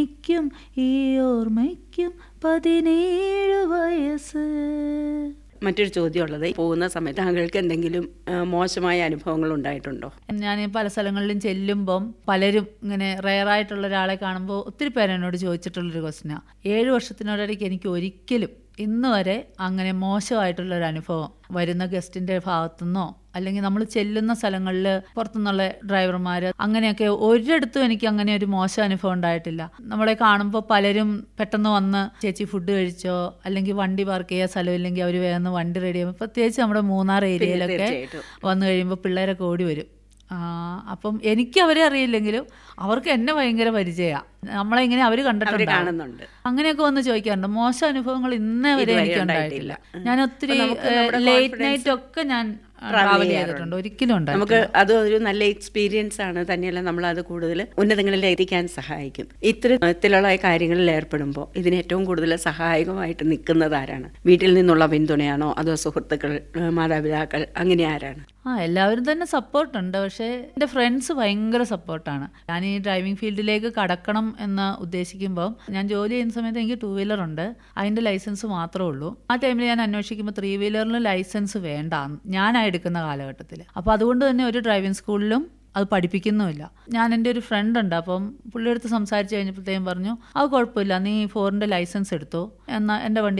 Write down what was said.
എനിക്കും ഈ ഓർമ്മയ്ക്കും പതിനേഴ് വയസ്സ് മറ്റൊരു ചോദ്യമുള്ളത് പോകുന്ന സമയത്ത് താങ്കൾക്ക് എന്തെങ്കിലും ആ, മോശമായ അനുഭവങ്ങൾ ഉണ്ടായിട്ടുണ്ടോ ഞാൻ പല സ്ഥലങ്ങളിലും ചെല്ലുമ്പം പലരും ഇങ്ങനെ റെയറായിട്ടുള്ള ഒരാളെ കാണുമ്പോൾ ഒത്തിരി പേര് എന്നോട് ചോദിച്ചിട്ടുള്ളൊരു ക്വസ്റ്റിനാണ് ഏഴ് വർഷത്തിനോടിടയ്ക്ക് എനിക്ക് ഒരിക്കലും ഇന്ന് വരെ അങ്ങനെ മോശമായിട്ടുള്ള ഒരു അനുഭവം വരുന്ന ഗസ്റ്റിന്റെ ഭാഗത്തുനിന്നോ അല്ലെങ്കിൽ നമ്മൾ ചെല്ലുന്ന സ്ഥലങ്ങളിൽ പുറത്തുനിന്നുള്ള ഡ്രൈവർമാർ അങ്ങനെയൊക്കെ ഒരിടത്തും എനിക്ക് അങ്ങനെ ഒരു മോശം അനുഭവം ഉണ്ടായിട്ടില്ല നമ്മളെ കാണുമ്പോൾ പലരും പെട്ടെന്ന് വന്ന് ചേച്ചി ഫുഡ് കഴിച്ചോ അല്ലെങ്കിൽ വണ്ടി പാർക്ക് ചെയ്യാൻ സ്ഥലമില്ലെങ്കിൽ അവർ വേഗം വണ്ടി റെഡി ചെയ്യുമ്പോൾ പ്രത്യേകിച്ച് നമ്മുടെ മൂന്നാർ ഏരിയയിലൊക്കെ തീർച്ചയായിട്ടും. വന്നു കഴിയുമ്പോൾ പിള്ളേരൊക്കെ ഓടി വരും ആ, അപ്പം എനിക്ക് അവരെ അറിയില്ലെങ്കിലും അവർക്ക് എന്നെ ഭയങ്കര പരിചയമാണ് നമ്മളെ ഇങ്ങനെ അവർ അവര് കണ്ടിട്ടുണ്ട് കാണുന്നുണ്ട് അങ്ങനെയൊക്കെ വന്ന് ചോദിക്കാറുണ്ട് മോശം അനുഭവങ്ങൾ ഇന്നേ വരെ ഇതുവരെ എനിക്ക് ഉണ്ടായിട്ടില്ല. ഉണ്ടായിട്ടില്ല ഞാൻ ഒത്തിരി അപ്പൊ നമുക്ക് നമ്മുടെ ലേറ്റ് confidence നൈറ്റ് ഒക്കെ ഞാൻ travel ട്രാവൽ ചെയ്യാറുണ്ട്. ചെയ്തിട്ടുണ്ട് ഒരിക്കലും നമുക്ക് ഉണ്ടായിട്ടില്ല അത് ഒരു നല്ല എക്സ്പീരിയൻസ് ആണ് തന്നെയല്ല നമ്മൾ അത് കൂടുതൽ ഉന്നതങ്ങളിൽ എത്തിക്കാൻ സഹായിക്കും ഇത്തരത്തിലുള്ള കാര്യങ്ങളിൽ ഏർപ്പെടുമ്പോൾ ഇതിന് ഏറ്റവും കൂടുതൽ സഹായകമായിട്ട് നിൽക്കുന്നത് ആരാണ് വീട്ടിൽ നിന്നുള്ള പിന്തുണയാണോ അതോ സുഹൃത്തുക്കൾ ഏഹ് മാതാപിതാക്കൾ അങ്ങനെ ആരാണ് ആ എല്ലാവരും തന്നെ സപ്പോർട്ടുണ്ട് പക്ഷേ എൻ്റെ ഫ്രണ്ട്സ് ഭയങ്കര സപ്പോർട്ടാണ് ഞാൻ ഈ ഡ്രൈവിംഗ് ഫീൽഡിലേക്ക് കടക്കണം എന്ന് ഉദ്ദേശിക്കുമ്പോൾ ഞാൻ ജോലി ചെയ്യുന്ന സമയത്ത് എനിക്ക് ടൂ വീലർ ഉണ്ട് അതിൻ്റെ ലൈസൻസ് മാത്രമേ ഉള്ളൂ ആ ടൈമിൽ ഞാൻ അന്വേഷിക്കുമ്പോൾ ത്രീ വീലറിന് ലൈസൻസ് വേണ്ട ഞാനായി എടുക്കുന്ന കാലഘട്ടത്തിൽ അപ്പോൾ അതുകൊണ്ട് തന്നെ ഒരു ഡ്രൈവിംഗ് സ്കൂളിലും അത് പഠിപ്പിക്കുന്നുമില്ല ഞാൻ എൻ്റെ ഒരു ഫ്രണ്ട് ഉണ്ട് അപ്പം പുള്ളിയെടുത്ത് സംസാരിച്ച് കഴിഞ്ഞപ്പോഴത്തേക്കും പറഞ്ഞു അത് കുഴപ്പമില്ല നീ ഫോറിൻ്റെ ലൈസൻസ് എടുത്തോ എന്നാൽ എൻ്റെ വണ്ടി